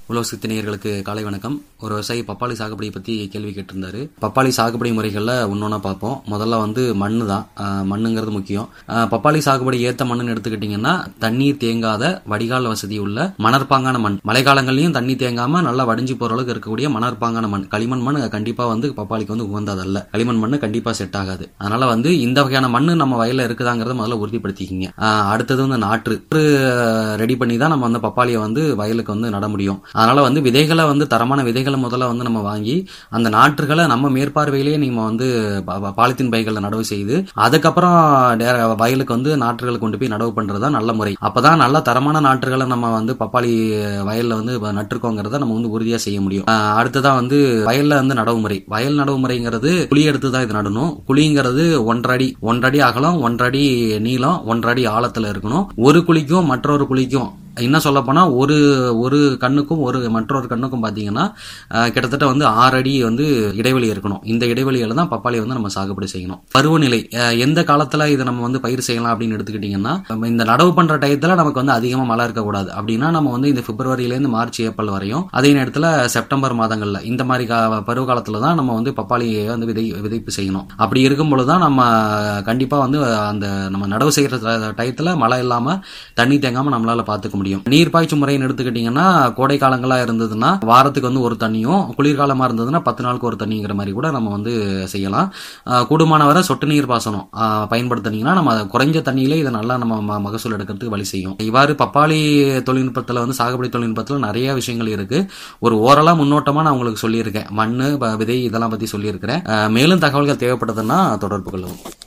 உலக நேயர்களுக்கு காலை வணக்கம் ஒரு விவசாயி பப்பாளி சாகுபடி பத்தி கேள்வி கேட்டிருந்தாரு பப்பாளி சாகுபடி முறைகள்ல ஒன்னொன்னா பார்ப்போம் முதல்ல வந்து மண்ணு தான் ஆஹ் மண்ணுங்கிறது முக்கியம் ஆஹ் பப்பாளி சாகுபடி ஏத்த மண்ணுன்னு எடுத்துக்கிட்டீங்கன்னா தண்ணீர் தேங்காத வடிகால் வசதி உள்ள மணற்பாங்கான மண் மழைக்காலங்கள்லயும் தண்ணி தேங்காம நல்லா வடிஞ்சு போற அளவுக்கு இருக்கக்கூடிய மணற்பாங்கான மண் களிமண் மண் கண்டிப்பா வந்து பப்பாளிக்கு வந்து உகந்ததல்ல களிமண் மண் கண்டிப்பா செட் ஆகாது அதனால வந்து இந்த வகையான மண்ணு நம்ம வயல்ல இருக்குதாங்கிறத முதல்ல உறுதிப்படுத்திக்கிங்க ஆஹ் அடுத்தது வந்து நாற்று ரெடி பண்ணி தான் நம்ம வந்து பப்பாளியை வந்து வயலுக்கு வந்து நட முடியும் அதனால வந்து விதைகளை வந்து தரமான விதைகளை முதல்ல வந்து நம்ம வாங்கி அந்த நாற்றுகளை நம்ம மேற்பார்வையிலேயே நீங்க வந்து ப- ப- பாலித்தீன் பைகளை நடவு செய்து அதுக்கப்புறம் டே- வயலுக்கு வந்து நாற்றுகளை கொண்டு போய் நடவு பண்றதுதான் நல்ல முறை அப்பதான் நல்ல தரமான நாற்றுகளை நம்ம வந்து பப்பாளி வயல்ல வந்து வ- நட்டிருக்கோங்கிறத நம்ம வந்து உறுதியா செய்ய முடியும் ஆஹ் அடுத்ததா வந்து வயல்ல வந்து நடவு முறை வயல் நடவு முறைங்கிறது குழி எடுத்து தான் இது நடணும் குழிங்கிறது ஒன்றடி ஒன்றடி அகலம் ஒன்றடி நீளம் ஒன்றடி ஆழத்துல இருக்கணும் ஒரு குழிக்கும் மற்றொரு குழிக்கும் என்ன சொல்ல போனா ஒரு ஒரு கண்ணுக்கும் ஒரு மற்றொரு கண்ணுக்கும் பாத்தீங்கன்னா அஹ், கிட்டத்தட்ட வந்து ஆறு அடி வந்து இடைவெளி இருக்கணும் இந்த இடைவெளியில தான் பப்பாளி வந்து நம்ம சாகுபடி செய்யணும் பருவநிலை அஹ், எந்த காலத்துல இதை நம்ம வந்து பயிர் செய்யலாம் அப்படின்னு எடுத்துக்கிட்டீங்கன்னா நம்ம இந்த நடவு பண்ற டயத்துல நமக்கு வந்து அதிகமா மழை இருக்கக்கூடாது அப்படின்னா நம்ம வந்து இந்த பிப்ரவரியில இருந்து மார்ச் ஏப்ரல் வரையும் அதே நேரத்துல செப்டம்பர் மாதங்கள்ல இந்த மாதிரி கா- பருவ காலத்துல தான் நம்ம வந்து பப்பாளியை வந்து விதை விதைப்பு செய்யணும் அப்படி இருக்கும் பொழுதுதான் நம்ம கண்டிப்பா வந்து அந்த நம்ம நடவு செய்யற ட- டயத்துல மழை இல்லாம தண்ணி தேங்காம நம்மளால பாத்துக்க முடியும் நீர் பாய்ச்சும் முறைன்னு எடுத்துக்கிட்டீங்கன்னா கோடை காலங்களா இருந்ததுன்னா வாரத்துக்கு வந்து ஒரு தண்ணியும் குளிர்காலமா இருந்ததுன்னா பத்து நாளுக்கு ஒரு தண்ணிங்கிற மாதிரி கூட நம்ம வந்து செய்யலாம் ஆஹ் கூடுமான வரை சொட்டு நீர் பாசனம் ஆஹ் பயன்படுத்தினீங்கன்னா நம்ம அதை குறைஞ்ச தண்ணியிலே இதை நல்லா நம்ம ம- மகசூல் எடுக்கிறதுக்கு வழி செய்யும் இவ்வாறு பப்பாளி தொழில்நுட்பத்துல வந்து சாகுபடி தொழில்நுட்பத்துல நிறைய விஷயங்கள் இருக்கு ஒரு ஓரளா முன்னோட்டமா நான் உங்களுக்கு சொல்லியிருக்கேன் மண்ணு ப- விதை இதெல்லாம் பத்தி சொல்லியிருக்கிறேன் ஆஹ் மேலும் தகவல்கள் தேவைப்பட்டதுன்னா தொடர்பு கொள்ளவும்